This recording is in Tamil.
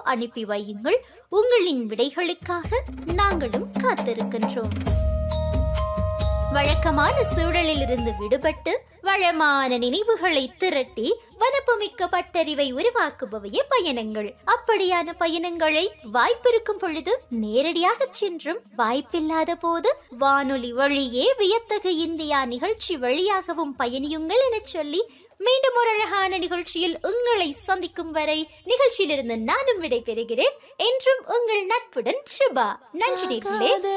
அனுப்பி வையுங்கள் உங்களின் விடைகளுக்காக நாங்களும் காத்திருக்கின்றோம் வழக்கமான சூழலில் இருந்து விடுபட்டு வளமான நினைவுகளை திரட்டி வனப்புமிக்க பட்டறிவை உருவாக்குபவையே பயணங்கள் அப்படியான பயணங்களை வாய்ப்பிருக்கும் பொழுது நேரடியாக சென்றும் வாய்ப்பில்லாத போது வானொலி வழியே வியத்தகு இந்தியா நிகழ்ச்சி வழியாகவும் பயணியுங்கள் எனச் சொல்லி மீண்டும் ஒரு அழகான நிகழ்ச்சியில் உங்களை சந்திக்கும் வரை நிகழ்ச்சியிலிருந்து நானும் விடை பெறுகிறேன் என்றும் உங்கள் நட்புடன் சுபா நன்றி நேர்களே